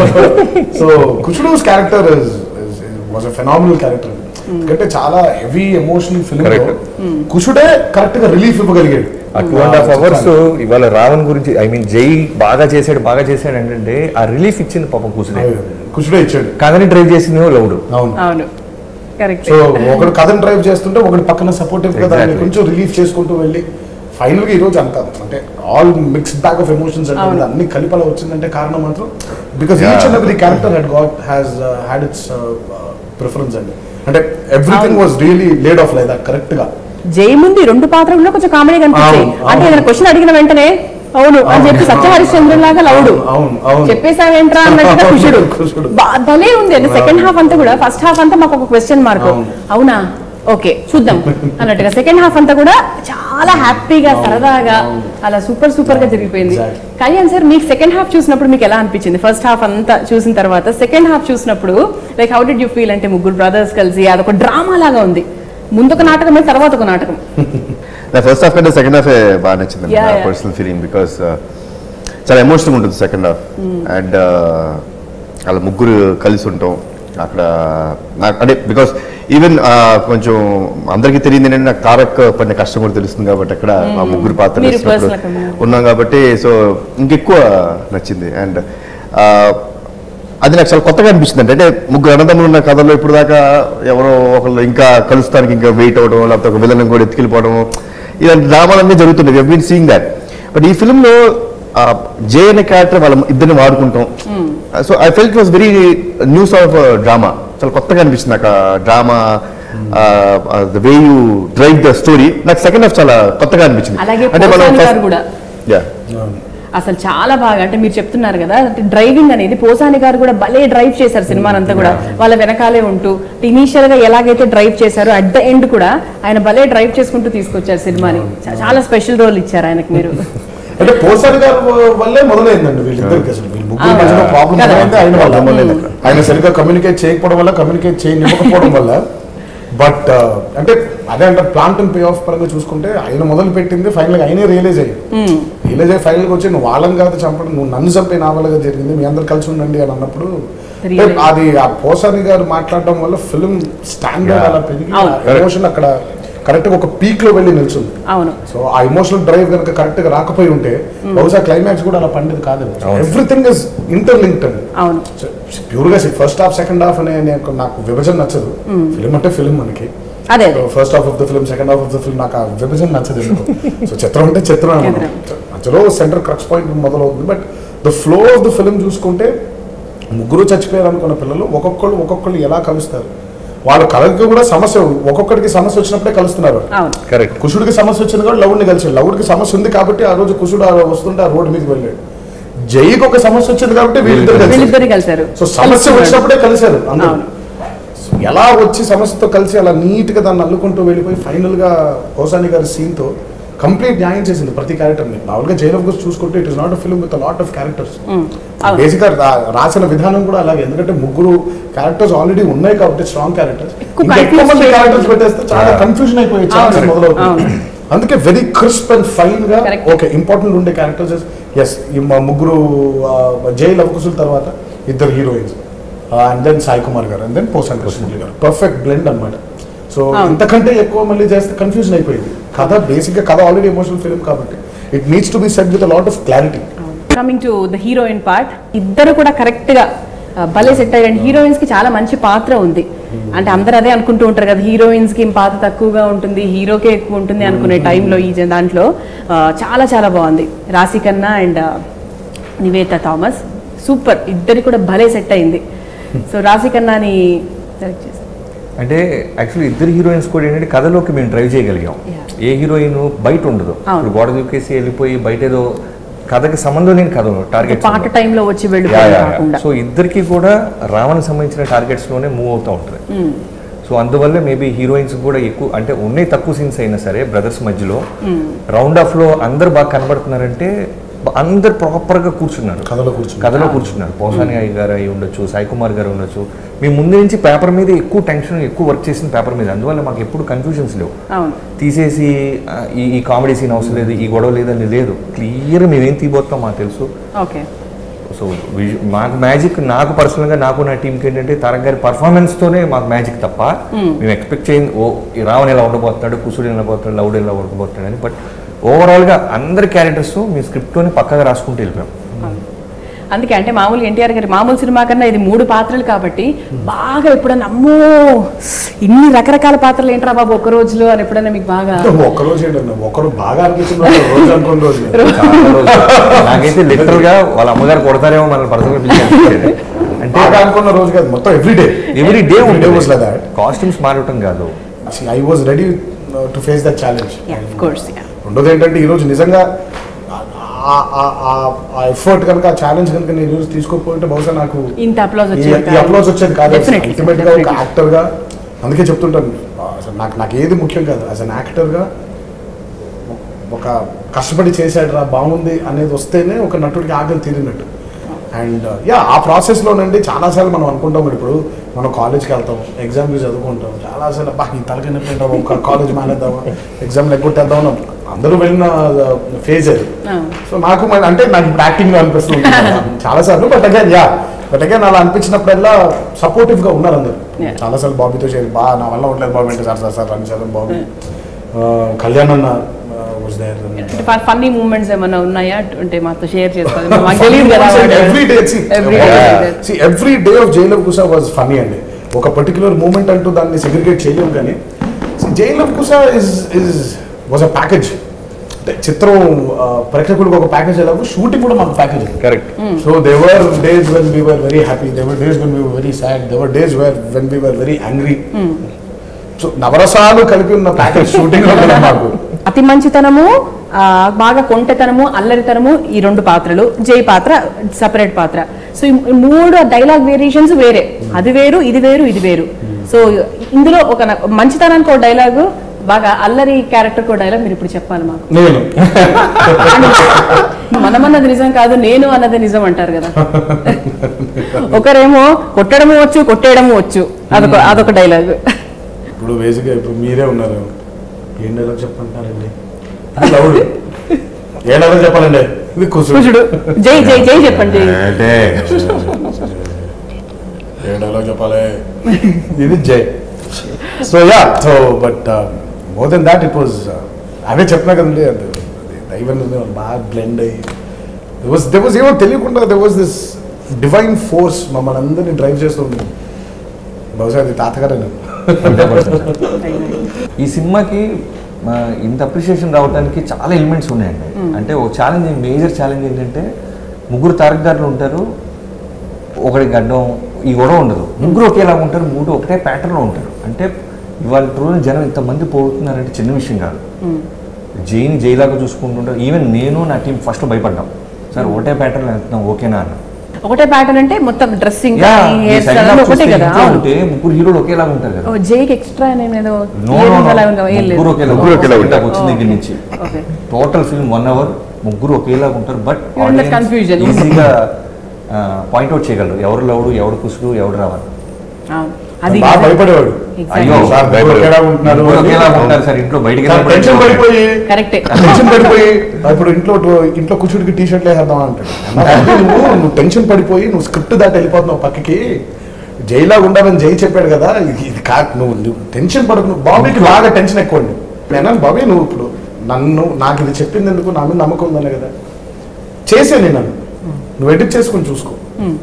సో కుషుడుస్ character was a phenomenal character ఎందుకంటే చాలా హెవీ ఎమోషనల్ ఫిల్మ్ Correct. కుషుడే కరెక్ట్ గా రిలీఫ్ ఇవ్వగలిగాడు ఆ టూ అండ్ హాఫ్ అవర్స్ ఇవాళ రావణ్ గురించి ఐ మీన్ జై బాగా చేశాడు బాగా చేశాడు అంటే ఆ రిలీఫ్ ఇచ్చింది పాపం కూర్చుని కుషుడే ఇచ్చాడు కాదని డ్రైవ్ చేసింది లౌడు అవును అవును కరెక్ట్ సో ఒకడు కథను డ్రైవ్ చేస్తుంటే ఒకటి పక్కన సపోర్టివ్ గా దాన్ని Exactly. కొంచెం రిలీఫ్ చేసుకుంటూ వెళ్ళి ఫైనల్ గా ఈ రోజు అంత అంటే all mixed bag of emotions అంటే అవును. అన్ని కలిపల వచ్చిందంటే కారణం మాత్రం because Yeah. Each and every character head got has had its preference అండి అంటే ఎవ్రీథింగ్ అవును. Was really laid off like correct గా జై ముందు ఈ రెండు పాత్రల్లో కొంచెం కామెడీ కనిపించాయి అవును, అంటే అవును. ఏదైనా క్వశ్చన్ అడిగిన వెంటనే అవును అని చెప్పి సత్య హరిశ్చంద్రుడు లాగా లవుడు అవును అవును చెప్పేసావేంట్రా అన్నట్టుగా కుషుడు కుషుడు. బా- భలే ఉంది అంటే సెకండ్ హాఫ్ అంతా కూడా ఫస్ట్ హాఫ్ అంతా మాకు ఒక క్వశ్చన్ మార్క్ అవును. అవునా ఓకే చూద్దాం అన్నట్టుగా సెకండ్ హాఫ్ అంతా కూడా చాలా హ్యాపీగా సరదాగా అలా సూపర్ సూపర్ గా జరిగిపోయింది Exactly. కళ్యాణ్ సార్ మీకు సెకండ్ హాఫ్ చూసినప్పుడు మీకు ఎలా అనిపించింది ఫస్ట్ హాఫ్ అంతా చూసిన తర్వాత సెకండ్ హాఫ్ చూసినప్పుడు like how did you feel అంటే ముగ్గురు బ్రదర్స్ కలిసి అదొక డ్రామా లాగా ఉంది ముందొక నాటకం తర్వాత ఒక నాటకం నా ఫస్ట్ హాఫ్ కంటే సెకండ్ హాఫ్ బాగా నచ్చింది Yeah, నా yeah. పర్సనల్ ఫీలింగ్ బికాస్ చాలా ఎమోషనల్ ఉంటుంది సెకండ్ హాఫ్ అండ్ వాళ్ళ ముగ్గురు కలిసి ఉంటాం అక్కడ నాకు అంటే బికాస్ ఈవెన్ కొంచెం అందరికీ తెలియదు ఏంటంటే నాకు తారక్ పడిన కష్టం కూడా తెలుస్తుంది కాబట్టి అక్కడ ఆ ముగ్గురు పాత్ర మీరు వేసినప్పుడు personal గా ఉన్నారు. ఉన్నాం కాబట్టి సో ఇంకెక్కువ నచ్చింది అండ్ అది నాకు చాలా కొత్తగా అనిపించింది అంటే ముగ్గురు అన్నదమ్ములు ఉన్న కథలో ఇప్పుడు దాకా ఎవరో ఒకళ్ళు ఇంకా కలుస్తానికి ఇంకా వెయిట్ అవ్వడం లేకపోతే ఒక విలన్ కూడా ఎత్తుకెళ్ళిపోవడం ఇలాంటి డ్రామాలన్నీ జరుగుతున్నాయి బీన్ సీయింగ్ దాట్ బట్ ఈ ఫిల్మ్లో జే అనే క్యారెక్టర్ వాళ్ళ ఇద్దరిని వాడుకుంటాం so I felt was very news of drama చాలా కొత్తగా అనిపించింది నాకు drama the way you drive the story నాకు సెకండ్ హాఫ్ చాలా కొత్తగా అనిపించింది అలాగే పోసాని గారు కూడా యా అసలు చాలా బాగా అంటే మీరు చెప్తున్నారు కదా అంటే డ్రైవింగ్ అనేది పోసాని గారు కూడా భలే డ్రైవ్ చేశారు సినిమానంతా కూడా వాళ్ళ వెనకాలే ఉంటూ ఇనీషియల్ గా ఎలాగైతే డ్రైవ్ చేశారో అట్ ద ఎండ్ కూడా ఆయన భలే డ్రైవ్ చేసుకుంటూ తీసుకొచ్చారు సినిమాని చా- చాలా స్పెషల్ రోల్ ఇచ్చారు ఆయనకు మీరు అంటే పోసారి గారు వల్లే మొదలైందండి వీళ్ళిద్దరికి అసలు వీళ్ళ ముగ్గురు ఆ. మధ్యలో ప్రాబ్లం కదా. అయితే ఆయన వల్ల మొదలైంది. ఆయన సరిగ్గా కమ్యూనికేట్ చేయకపోవడం వల్ల కమ్యూనికేట్ చేయనివ్వకపోవడం వల్ల బట్ అంటే అదే అంటే ప్లాంట్ అండ్ పే ఆఫ్ పరంగా చూసుకుంటే ఆయన మొదలు పెట్టింది ఫైనల్ ఆయనే రియలైజ్ అయ్యాడు రియలైజ్ అయ్యి ఫైనల్గా వచ్చి నువ్వు వాళ్ళని కాదు చంపడం నువ్వు నన్ను చంపే నా వల్లగా జరిగింది మీ అందరు కలిసి ఉండండి అని అన్నప్పుడు అంటే Realize. అది ఆ పోసాని గారు మాట్లాడడం వల్ల ఫిల్మ్ స్టాండర్డ్ Yeah. అలా పెరిగి అవును. ఎమోషన్ అక్కడ కరెక్ట్ ఒక పీక్ లో వెళ్ళి నిల్చుంది అవును సో ఆ ఎమోషనల్ డ్రైవ్ కనుక కరెక్ట్ గా రాకపోయి ఉంటే బహుశా క్లైమాక్స్ కూడా అలా పండేది కాదు అవును. ఎవ్రీథింగ్ ఇస్ ఇంటర్లింక్డ్ అండి అవును ప్యూర్ గా ఫస్ట్ హాఫ్ సెకండ్ హాఫ్ అనే నాకు నాకు విభజన నచ్చదు ఫిలిం అంటే ఫిలిం మనకి అదే అదే first half of the film second half of the film నాకు ఆ విభజన నచ్చదు ఎందుకు సో చిత్రం అంటే చిత్రం అన్నమాట. మధ్యలో సెంటర్ క్రక్స్ పాయింట్ మొదలవుతుంది but the flow of the film చూసుకుంటే ముగ్గురు చచ్చిపోయారు అనుకున్న పిల్లలు ఒక్కొక్కళ్ళు ఒక్కొక్కళ్ళు ఎలా కలుస్తారు వాళ్ళ కలకి కూడా సమస్య ఒక్కొక్కడికి సమస్య వచ్చినప్పుడే కలుస్తున్నారు అవును కరెక్ట్ కుషుడికి సమస్య వచ్చింది కూడా లవుడిని కలిసాడు లవుడికి సమస్య ఉంది కాబట్టి ఆ రోజు కుషుడు ఆ వస్తుంటే ఆ రోడ్డు మీదకి వెళ్ళాడు జైకి ఒక సమస్య వచ్చింది కాబట్టి వీళ్ళిద్దరు కలిసారు వీళ్ళిద్దరు కలిశారు సో సమస్య కలుస్తున్నారు. వచ్చినప్పుడే కలిశారు అందరూ అవును. సో ఎలా వచ్చి సమస్యతో కలిసి అలా నీట్ గా దాన్ని అల్లుకుంటూ వెళ్ళిపోయి ఫైనల్ గా పోసాని గారి సీన్ తో కంప్లీట్ న్యాయం చేసింది ప్రతి క్యారెక్టర్ ని మామూలుగా జైన్ ఆఫ్ కోర్స్ చూసుకుంటే it is not a film with lot of characters um, అవును బేసిక్ గా రా- రాసిన విధానం కూడా అలాగే ఎందుకంటే ముగ్గురు క్యారెక్టర్స్ ఆల్రెడీ ఉన్నాయి కాబట్టి స్ట్రాంగ్ క్యారెక్టర్స్ ఎక్కువ ఇంకా ఎక్కువ confuse మంది చేయకూడదు. క్యారెక్టర్స్ పెట్టేస్తే చాలా కన్ఫ్యూజన్ అయిపోయే ఛాన్సెస్ అవును. మొదలవుతుంది అవును. అందుకే వెరీ క్రిస్ప్ అండ్ ఫైన్ గా Correct. ఓకే ఇంపార్టెంట్ ఉండే క్యారెక్టర్స్ ఎస్ ఈ మా ముగ్గురు జై లవకుశుల తర్వాత ఇద్దరు heroines and then Sai Kumar గారు అండ్ దెన్ పోసాన్ కృష్ణమూర్తి గారు పర్ఫెక్ట్ బ్లెండ్ అన్నమాట సో అవును. ఇంతకంటే ఎక్కువ మళ్ళీ చేస్తే కన్ఫ్యూజన్ అయిపోయింది కథ బేసిక్ గా కథ ఆల్రెడీ ఎమోషనల్ ఫిల్మ్ కాబట్టి it needs to be set with lot of clarity coming to the heroine part ఇద్దరు కూడా కరెక్ట్ గా ఆ, భలే సెట్ అయ్యారు హీరోయిన్స్ కి చాలా మంచి పాత్ర ఉంది అంటే అందరు అదే అనుకుంటూ ఉంటారు కదా హీరోయిన్స్ కి పాత్ర తక్కువగా ఉంటుంది హీరోకే ఎక్కువ ఉంటుంది అనుకునే టైంలో ఈ జ- దాంట్లో ఆ, చాలా చాలా బాగుంది రాశి కన్నా అండ్ నివేత థామస్ సూపర్ ఇద్దరికి కూడా భలే సెట్ అయింది సో రాశి కన్నాని సెలెక్ట్ చేసి అంటే యాక్చువల్లీ ఇద్దరు హీరోయిన్స్ కూడా ఏంటంటే కథలోకి మేము డ్రైవ్ చేయగలిగాం Yeah. ఏ హీరోయిన్ బయట ఉండదు అవును. ఇప్పుడు గోడ దూకేసి వెళ్ళిపోయి బయట ఏదో కథకి సంబంధం లేని కథ టార్గెట్ పాట టైంలో వచ్చి వెళ్ళిపోయి కాకుండా సో ఇద్దరికి కూడా రావణ్ సంబంధించిన టార్గెట్స్ లోనే మూవ్ అవుతూ ఉంటారు మ్మ్. సో అందువల్ల మేబీ హీరోయిన్స్ కూడా ఎక్కువ అంటే ఉన్నాయి తక్కువ సీన్స్ అయినా సరే బ్రదర్స్ మధ్యలో రౌండ్ ఆఫ్ లో అందరు బాగా కనబడుతున్నారంటే బ- అందరు ప్రాపర్ గా కూర్చున్నారు కథలో కూర్చున్నారు. కథలో కూర్చున్నారు పోసాని అయ్య గారు అయి ఉండొచ్చు సాయి కుమార్ గారు ఉండొచ్చు మేము ముందు నుంచి పేపర్ మీద ఎక్కువ టెన్షన్ ఎక్కువ వర్క్ చేసిన పేపర్ మీద అందువల్ల మాకు ఎప్పుడు కన్ఫ్యూజన్స్ లేవు అవును తీసేసి ఆ, ఈ ఈ కామెడీ సీన్ అవసరం లేదు ఈ గొడవ లేదని లేదు క్లియర్ మేమేం తీయబోతాం మాకు తెలుసు ఓకే సో విజు- మాకు మ్యాజిక్ నాకు పర్సనల్గా నాకు నా టీంకి ఏంటంటే తారక్ గారి పర్ఫార్మెన్స్తోనే మాకు మ్యాజిక్ తప్ప మేము ఎక్స్పెక్ట్ చేయండి ఓ ఈ రావణ్ ఎలా ఉండబోతున్నాడు కుసుడు ఎలా పోతున్నాడు లౌడ్ ఎలా ఉండబోతున్నాడు అని బట్ ఓవరాల్గా అందరి క్యారెక్టర్స్ మీ స్క్రిప్ట్తోనే పక్కగా రాసుకుంటూ వెళ్ళిపోయాం అందుకే అంటే మామూలుగా ఎన్టీఆర్ గారి మామూలు సినిమా కన్నా ఇది మూడు పాత్రలు కాబట్టి బాగా ఎప్పుడన్నా అమ్మో ఇన్ని రకరకాల పాత్రలు ఏంట్రా బాబు ఒక రోజులో అని ఎప్పుడన్నా మీకు బాగా ఒక్క రోజు ఏంటన్నా ఒకరు బాగా అనిపించింది ఒక రోజు అనుకున్న రోజు లేదు. చాలా రోజులు. నాకైతే లిటరల్ గా వాళ్ళ అమ్మగారు కొడతారేమో మన పర్సనల్ పిలిచి అంటే బాగా అనుకున్న రోజు కాదు మొత్తం every day every day day was like that costumes మారటం కాదు I was ready to face that challenge of course రెండోది ఏంటంటే ఈరోజు నిజంగా ఆ- ఆ- ఆ- ఆ ఎఫర్ట్ కనుక ఆ ఛాలెంజ్ కనుక నేను ఈరోజు తీసుకోకపోతే బహుశా నాకు ఇంత అప్లాజ్ ఈ- వచ్చేది ఈ అప్లోజ్ వచ్చేది కాదు Definitely, అల్టిమేట్ గా ఒక definitely. యాక్టర్ గా అందుకే చెప్తుంటాను అసలు నాకు నాకు ఏది ముఖ్యం కాదు యాజ్ అన్ యాక్టర్ గా ఒక కష్టపడి చేశాడు రా బాగుంది అనేది వస్తేనే ఒక నటుడికి ఆకలి తీరినట్టు అండ్ యా ఆ ప్రాసెస్లోనండి చాలాసార్లు మనం అనుకుంటాం మరి ఇప్పుడు మనం కాలేజ్కి వెళ్తాం ఎగ్జామ్కి చదువుకుంటాం చాలాసార్లు బా ఈ తలకి నొప్పి ఒక కాలేజ్ మానేద్దామా ఎగ్జామ్ లెగ్గొట్టేద్దాం అని అందరూ వెళ్ళిన ఫేజ్ అది సో నాకు మరి అంటే నాకు ఇప్పుడు యాక్టింగ్ అనిపిస్తుంది చాలా సార్లు but again ya but again అలా అనిపించినప్పుడల్లా సపోర్టివ్ గా ఉన్నారు అందరు Yeah. చాలా సార్లు బాబీతో చేరి బా నా వల్ల ఉండలేదు బాబీ అంటే sir sir sir run sir Bobby Kalyan అన్న వాజ్ దేర్ ఫన్నీ మూమెంట్స్ ఏమైనా ఉన్నాయా అంటే మాతో షేర్ చేసుకోవాలి మాకు తెలియదు కదా every day Every day. Every day of జైల్ ఆఫ్ కుసా వాజ్ ఫనీ అండి ఒక పర్టికులర్ మూమెంట్ అంటూ దాన్ని సెగ్రిగేట్ చేయలేము కానీ జైల్ ఆఫ్ కుసా is is was a package అంటే చిత్రం ఆ, ప్రేక్షకులకు ఒక ప్యాకేజ్ ఎలాగో షూటింగ్ కూడా మాకు package correct so they were days when we were very happy they were days when we were very sad they were days where when we were very angry so నవరసాలు కలిపి ఉన్న package shooting మాకు అతి మంచితనము ఆ, బాగా కొంటెతనము అల్లరితనము ఈ రెండు పాత్రలు జై పాత్ర సపరేట్ పాత్ర సో ఈ మూడు డైలాగ్ వేరియేషన్స్ వేరే అది వేరు ఇది వేరు ఇది వేరు సో ఇందులో ఒక నా- మంచితనానికి ఒక డైలాగు బాగా అల్లరి క్యారెక్టర్ ఒక డైలాగ్ మీరు ఇప్పుడు చెప్పాలి మాకు నేను మనమన్నది నిజం కాదు నేను అన్నది నిజం అంటారు కదా ఒకరేమో కొట్టడము వచ్చు కొట్టేయడము వచ్చు అదొక అదొక డైలాగ్ ఇప్పుడు బేసిక్గా ఇప్పుడు మీరే ఉన్నారు ఏం డైలాగ్ చెప్పంటారండి లౌడ్ ఏ డైలాగ్ చెప్పాలండి ఇది కుసుడు కుజుడు జై జై జై చెప్పండి జై అంటే ఏ డైలాగ్ చెప్పాలి ఇది Jai so ya so but more than that it was అవే చెప్పినా కదండి అది దైవం బాగా బ్లెండ్ అయ్యి దే వాజ్ దే వాజ్ ఏమో తెలియకుండా they was this divine force మమ్మల్ని అందరినీ డ్రైవ్ చేస్తుంది బహుశా అది తాతగారే ఈ సినిమాకి ఆ, ఇంత అప్రిషియేషన్ రావడానికి చాలా ఎలిమెంట్స్ ఉన్నాయండి అంటే ఒక ఛాలెంజ్ మేజర్ ఛాలెంజ్ ఏంటంటే ముగ్గురు తారకదారులు ఉంటారు ఒకటి గడ్డం ఈ గొడవ ఉండదు ముగ్గురు ఒకేలా ఉంటారు మూడు ఒకటే ప్యాటర్న్లో ఉంటారు అంటే ఇవాళ రోజున జనం ఇంతమంది పోతున్నారంటే చిన్న విషయం కాదు జైని జైలాగా చూసుకుంటుంటారు ఈవెన్ నేను నా టీం ఫస్ట్ భయపడ్డాం సార్ ఒకటే ప్యాటర్న్ వెళ్తున్నాం ఓకేనా అన్న ఒకటే ప్యాటర్న్ అంటే మొత్తం డ్రెస్సింగ్ యా, కానీ ఈ హెయిర్ second స్టైల్ half ఒకటే చూస్తే కదా ఇంట్లో అవును. ఉంటే ముగ్గురు హీరోలు ఒకేలాగా ఉంటారు కదా ఓ, జైకి ఎక్స్ట్రా ఏదో No, no, no. ముగ్గురు ఒకేలా ముగ్గురు ఒకేలా ఉంటారు. వచ్చిన దగ్గర నుంచి okay total film one hour ముగ్గురు ఒకేలాగా ఉంటారు but You're in that confusion. ఈజీగా పాయింట్అవుట్ చేయగలరు ఎవరు లవుడు ఎవడు కుసుడు ఎవడు రావాలి అది బాగా భయపడేవాడు Exactly. అయ్యో సార్ ముగ్గురు ఒకేలా ఉంటున్నారు ముగ్గురు ఒకేలాగా ఉంటారు సార్ ఇంట్లో బయటికి సార్ టెన్షన్ పడిపోయి కరెక్టే టెన్షన్ పడిపోయి ఇప్పుడు ఇంట్లో ఇంట్లో కూర్చుడికి టీ షర్ట్లు వేసేద్దాం అంటాడు అన్నా, నువ్వు నువ్వు టెన్షన్ పడిపోయి నువ్వు స్క్రిప్ట్ దాటి వెళ్ళిపోతున్నావు పక్కకి జైలా ఉండాలని జై చెప్పాడు కదా ఇది ఇది కాదు నువ్వు నువ్వు టెన్షన్ పడకు నువ్వు బాబీకి బాగా టెన్షన్ ఎక్కువ అండి నేను బాబీ నువ్వు ఇప్పుడు నన్ను నాకు ఇది చెప్పింది ఎందుకు నా మీద నమ్మకం ఉందనే కదా చేసే నేను నన్ను నువ్వు ఎడిట్ చేసుకొని చూసుకో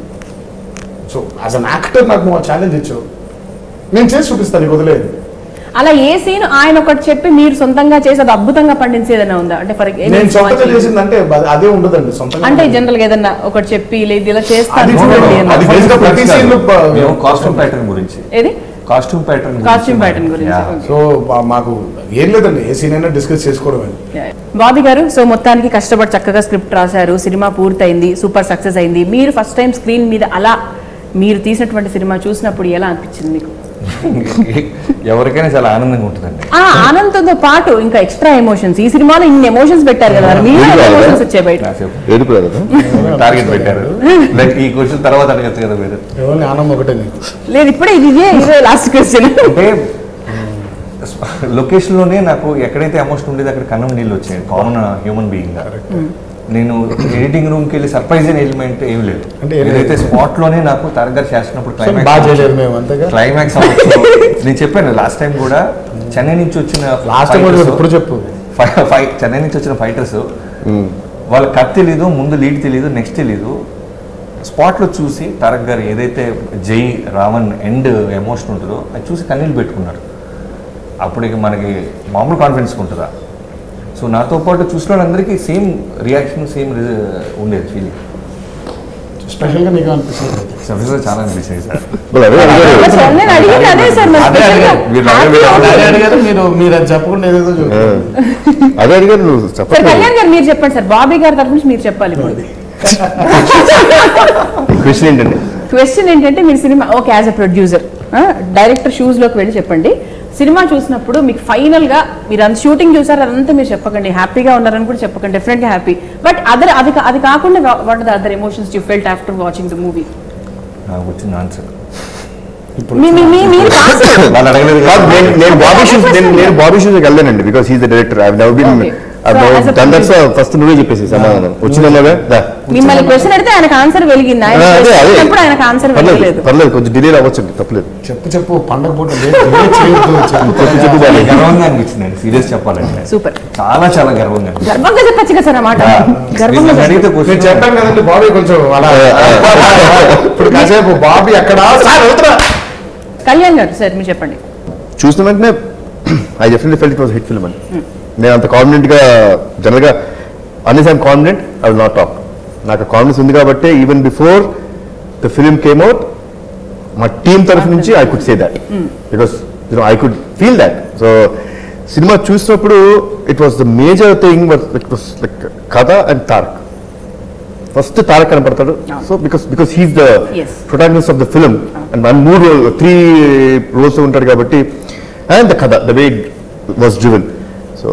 సో యాజ్ అన్ యాక్టర్ నాకు నువ్వు ఆ ఛాలెంజ్ ఇచ్చావు నేను చేసి చూపిస్తాను నీకు వదిలేదు అలా ఏ సీన్ ఆయన ఒకటి చెప్పి మీరు సొంతంగా చేసి అది అద్భుతంగా పండించేది ఏదైనా ఉందా అంటే ఫర్ నేను సొంతంగా చేసిందంటే బ- అదే ఉండదండి సొంతంగా అంటే జనరల్ గా ఏదన్నా ఒకటి చెప్పి లేదు ఇలా అది చేస్తాను చూడండి. చూడండి అన్న. అది బేసిక్గా ప్రతి scene లో ప- మేము కాస్ట్యూమ్ ప్యాటర్న్ గురించి ఏది కాస్ట్యూమ్ ప్యాటర్న్ కాస్ట్యూమ్ ప్యాటర్న్ గురించి Okay. సో మా- మాకు ఏం లేదండి ఏ సీన్ అయినా డిస్కస్ చేసుకోవడమే బాబీ గారు సో మొత్తానికి కష్టపడి చక్కగా స్క్రిప్ట్ రాశారు సినిమా పూర్తయింది సూపర్ సక్సెస్ అయింది మీరు ఫస్ట్ టైం స్క్రీన్ మీద అలా మీరు తీసినటువంటి సినిమా చూసినప్పుడు ఎలా అనిపించింది మీకు ఎవరికైనా చాలా ఆనందంగా ఉంటుందండి ఆ ఆనందంతో పాటు ఇంకా ఎక్స్ట్రా ఎమోషన్స్ ఈ సినిమాలో ఇన్ని ఎమోషన్స్ పెట్టారు కదా మీరు ఏడుపు రాలేదా? ఎమోషన్స్ వచ్చాయి బయట ఏడుపు రాదు టార్గెట్ పెట్టారు లైక్ ఈ క్వశ్చన్ తర్వాత అడగచ్చు కదా మీరు ఎవరిని ఆనందం ఒకటే నీకు లేదు ఇప్పుడే ఇది ఇదే ఇదే లాస్ట్ క్వశ్చన్ అంటే లొకేషన్లోనే నాకు ఎక్కడైతే ఎమోషన్ ఉండేది అక్కడ కన్నం నీళ్ళు వచ్చాయి కామన్ హ్యూమన్ బీయింగ్ నేను ఎడిటింగ్ రూమ్కి వెళ్ళి సర్ప్రైజ్ అయిన ఎలిమెంట్ ఏం లేదు అంటే ఏం ఏదైతే లేదు. స్పాట్ లోనే నాకు తరగతి చేస్తున్నప్పుడు సో బాగా చేయలేరు మేము అంతేగా క్లైమాక్స్ అవ్వచ్చు నేను చెప్పాను లాస్ట్ టైం కూడా చెన్నై నుంచి వచ్చిన లాస్ట్ టైం fighters- ఇప్పుడు చెప్పు ఫై- ఫై- చెన్నై నుంచి వచ్చిన ఫైటర్స్ వాళ్ళ కట్ తెలీదు ముందు లీడ్ తెలీదు నెక్స్ట్ తెలీదు స్పాట్లో చూసి తారక్ గారు ఏదైతే జై రావణ్ ఎండ్ ఎమోషన్ ఉంటుందో అది చూసి కన్నీళ్ళు పెట్టుకున్నారు అప్పుడు ఇక మనకి మామూలు కాన్ఫిడెన్స్ ఉంటుందా సో నాతో పాటు చూసిన వాళ్ళందరికీ సేమ్ రియాక్షన్ సేమ్ ఉండేది ఫీలింగ్ స్పెషల్గా నీకు అనిపిస్తుంది సఫీసర్ చాలా అనిపించింది సార్ నేను అడిగింది అదే సార్ మరి అదే special గా అడిగారు. మీరు happy అడిగారు. అవుతుంది. అదే అడిగారు మీరు మీరు అది చెప్పకుండా ఏదేదో చెప్తారు. అదే అడిగారు నువ్వు సార్ చెప్పట్లేదు కళ్యాణ్ గారు మీరు చెప్పండి సార్ బాబీ గారి తరఫు నుంచి మీరు చెప్పాలి ఇప్పుడు క్వశ్చన్ ఏంటండి క్వశ్చన్ ఏంటంటే మీరు cinema okay as a producer director shoes లోకి వెళ్ళి చెప్పండి సినిమా చూసినప్పుడు మీకు ఫైనల్ గా మీరు అంత షూటింగ్ చూసారు అదంతా మీరు చెప్పకండి హ్యాపీగా ఉన్నారని కూడా చెప్పకండి డెఫినెట్ గా హ్యాపీ బట్ అదర్ అది కా- అది కాకుండా what are the other emotions you felt after watching the movie నాకు వచ్చిన ఆన్సర్ మీ మీ మీ మీరు కాదు. వాళ్ళు అడగలేదు కాదు, కదా. నేను నేను బాబీ షూస్ నేను నేను బాబీ షూస్ వెళ్ళానండి because he's the director I never been Okay. So, as a done that's first నువ్వే చెప్పేసి సమాధానం వచ్చిందన్నావే దా మిమ్మల్ని క్వశ్చన్ అడిగితే ఆయనకు ఆన్సర్ వెలిగింది ఆయన ఆ, అదే అదే చెప్పినప్పుడు ఆయనకు ఆన్సర్ పర్లేదు వెలగలేదు పర్లేదు కొంచెం డిలే అవ్వచ్చండి తప్పలేదు చెప్పు చెప్పు పండగ పూట లేదు, లేదు, చేయొద్దు, చెప్పు చెప్పు. చెప్పు బాబీ గర్వంగా అనిపించింది సీరియస్ చెప్పాలంటే సూపర్ చాలా చాలా గర్వంగా అనిపించింది. గర్వంగా చెప్పచ్చు కదా సార్ అన్నమాట గర్వంగా నన్ను అడిగితే చెప్పచ్చు. నేను question చెప్పాను కదండి బాబీ కొంచెం అలా ఇప్పుడు కాసేపు బాబీ అక్కడ సార్ అవుతురా కళ్యాణ్ గారు సార్ మీరు చెప్పండి చూసిన వెంటనే I definitely felt it was hit film అని నేను అంత కాన్ఫిడెంట్ గా జనరల్ గా అన్నిస్ I'm confident I will not talk నాకు కాన్ఫిడెన్స్ ఉంది కాబట్టి even before the film came out మా టీం తరఫు నుంచి I could say that because you know I could feel that so cinema చూసినప్పుడు it was the major thing it was like కథ and Tarak first Tarak కనపడతాడు so because because he's the Yes. Protagonist of the film and మన మూడు three roles ఉంటాడు కాబట్టి and the కథ the way was driven so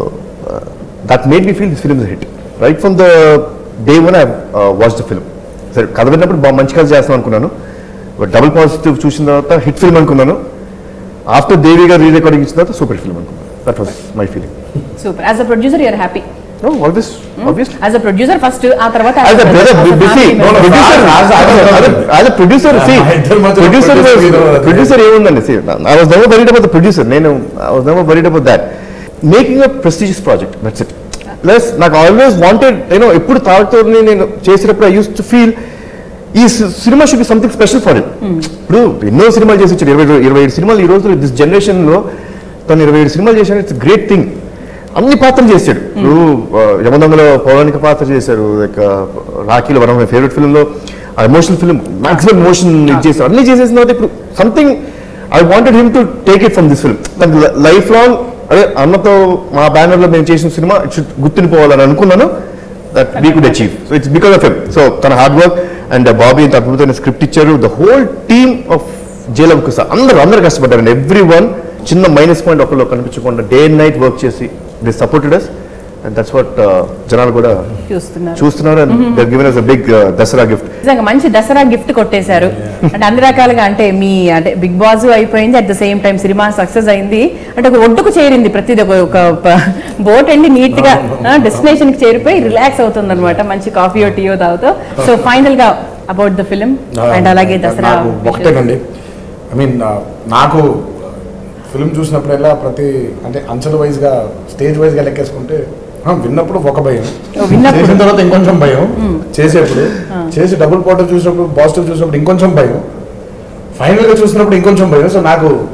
that made me feel this film hit right from the day one I watch the film సరే కథ విన్నప్పుడు బాగా మంచి కథ చేస్తాం అనుకున్నాను బట్ డబుల్ పాజిటివ్ చూసిన తర్వాత హిట్ ఫిల్మ్ అనుకున్నాను ఆఫ్టర్ దేవి గారు రీ రికార్డింగ్ ఇచ్చిన తర్వాత సూపర్ ఫిల్మ్ అనుకున్నాను that was my feeling super as a producer you're happy always obviously as a producer first ఆ తర్వాత as a brother, as a b- see, family no, no, member. producer, as a, as a, as a producer, see, మా ఇద్దరి మధ్యలో producer producer was, hero అది. producer ఏముందండి see, I was never worried about the producer, నేను I was never worried about that. Making a prestigious project, that's it. Plus, నాకు always wanted నేను ఎప్పుడు తాగుతూనే నేను చేసినప్పుడు ఐ యూస్ టు ఫీల్ ఈ సినిమా should be something special for it ఇప్పుడు ఎన్నో సినిమాలు చేసి వచ్చాడు ఇరవై ఇరవై ఏడు సినిమాలు ఈ రోజు దిస్ జనరేషన్లో తను ఇరవై ఏడు సినిమాలు చేశాడు ఇట్స్ గ్రేట్ థింగ్ అన్ని పాత్రలు చేశాడు ఇప్పుడు ఆ, యమదొంగలో పౌరాణిక పాత్ర చేశారు లైక్ రాఖీలో వన్ ఆఫ్ మై ఫేవరెట్ ఫిల్మ్లో ఎమోషనల్ ఫిల్మ్ మాక్సిమం ఎమోషన్ చేశారు అన్ని చేసేసిన తర్వాత ఇప్పుడు something I wanted him to take it from this film తన లైఫ్ లాంగ్ అదే అన్నతో మా బ్యానర్లో మేము చేసిన సినిమా ఇట్ షుడ్ గుర్తుండిపోవాలని అనుకున్నాను that we could achieve so it's because of him so తన హార్డ్ వర్క్ అండ్ బాబీ ఇంత అద్భుతమైన స్క్రిప్ట్ ఇచ్చారు the whole team of Jai Lava Kusa అందరూ అందరూ కష్టపడ్డారండి ఎవ్రీ వన్ చిన్న మైనస్ పాయింట్ ఒకళ్ళు కనిపించకుండా డే అండ్ నైట్ వర్క్ చేసి they supported us and that's what జనాలు కూడా చూస్తున్నారు చూస్తున్నారు and they're given us a big Dussehra gift నిజంగా మంచి దసరా గిఫ్ట్ కొట్టేశారు అంటే అన్ని రకాలుగా అంటే మీ అంటే బిగ్ బాస్ అయిపోయింది అట్ ద సేమ్ టైం సినిమా సక్సెస్ అయింది అంటే ఒక ఒడ్డుకు చేరింది ప్రతిది ఒక ఒక బోట్ వెళ్ళి నీట్ గా డెస్టినేషన్ కి చేరిపోయి రిలాక్స్ అవుతుంది అనమాట మంచి కాఫీయో టీయో తాగుతూ సో ఫైనల్ గా అబౌట్ ద ఫిలిం అండ్ అలాగే దసరా నాకు ఒకటేనండి ఐ మీన్ నాకు ఫిల్మ్ చూసినప్పుడల్లా ప్రతి అంటే అంచెల వైజ్గా స్టేజ్ వైజ్గా లెక్కేసుకుంటే ఆ, విన్నప్పుడు ఒక భయం ఓ, విన్నప్పుడు. చేసిన తర్వాత ఇంకొంచెం భయం చేసేప్పుడు చేసి డబుల్ పాజిటివ్ చూసినప్పుడు పాజిటివ్ చూసినప్పుడు ఇంకొంచెం భయం ఫైనల్గా చూసినప్పుడు ఇంకొంచెం భయం సో నాకు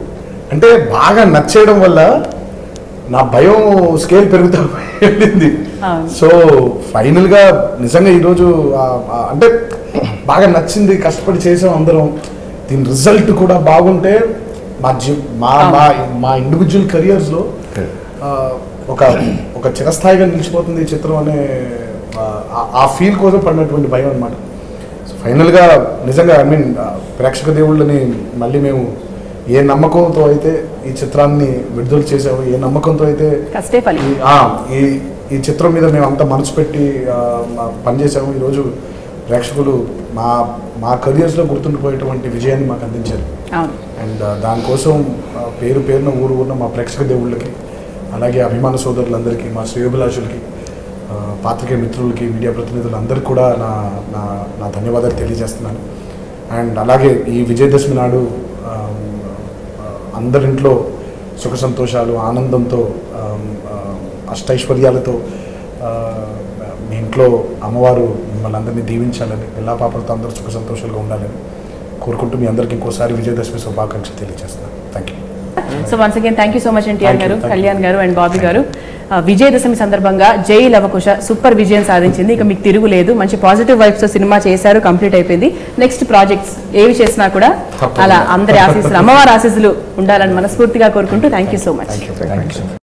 అంటే బాగా నచ్చేయడం వల్ల నా భయం స్కేల్ పెరుగుతూ వెళ్ళింది అవును. సో ఫైనల్గా నిజంగా ఈరోజు ఆ- ఆ అంటే బాగా నచ్చింది కష్టపడి చేసాం అందరం దీని రిజల్ట్ కూడా బాగుంటే మా జీ మా మా మా ఇండివిజువల్ కెరియర్స్లో ఒక ఒక చిరస్థాయిగా నిలిచిపోతుంది ఈ చిత్రం అనే ఆ- ఆ ఫీల్ కోసం పడినటువంటి భయం అనమాట సో ఫైనల్గా నిజంగా ఐ మీన్ ప్రేక్షక దేవుళ్ళని మళ్ళీ మేము ఏ నమ్మకంతో అయితే ఈ చిత్రాన్ని విడుదల చేసామో ఏ నమ్మకంతో అయితే కష్టే ఫలి ఈ- ఆ, ఈ ఈ చిత్రం మీద మేము అంతా మనసు పెట్టి ఆ, మా- పనిచేసాము ఈరోజు ప్రేక్షకులు మా మా కెరియర్స్లో గుర్తుండిపోయేటువంటి విజయాన్ని మాకు అందించారు అవును అండ్ దానికోసం ఆ, పేరు పేరున ఊరు ఊరున మా ప్రేక్షక దేవుళ్ళకి అలాగే అభిమాన సోదరులందరికీ మా శ్రేయోభిలాషులకి ఆ, పాత్రికేయ మిత్రులకి మీడియా ప్రతినిధులందరికీ కూడా నా నా నా ధన్యవాదాలు తెలియజేస్తున్నాను అండ్ అలాగే ఈ విజయదశమి నాడు ఆ, ఆ, అందరింట్లో సుఖ సంతోషాలు ఆనందంతో ఆ, ఆ, అష్టైశ్వర్యాలతో ఆ, మీ ఇంట్లో అమ్మవారు మిమ్మల్ని అందరినీ దీవించాలని పిల్లా పాపలతో అందరూ సుఖ సంతోషాలుగా ఉండాలని కోరుకుంటూ మీ అందరికీ ఇంకోసారి విజయదశమి శుభాకాంక్షలు తెలియజేస్తున్నాను thank you so once again thank you so much NTR Thank you, గారు thank you. కళ్యాణ్ గారు అండ్ బాబీ గారు ఆ, విజయదశమి సందర్భంగా జై లవకుశ సూపర్ విజయం సాధించింది ఇక మీకు తిరుగులేదు మంచి పాజిటివ్ వైబ్స్ తో సినిమా చేశారు కంప్లీట్ అయిపోయింది నెక్స్ట్ ప్రాజెక్ట్స్ ఏవి చేసినా కూడా అలా అందరి ఆశీస్సులు అమ్మవారి ఆశీస్సులు ఉండాలని మనస్ఫూర్తిగా కోరుకుంటూ thank you so much thank you thank you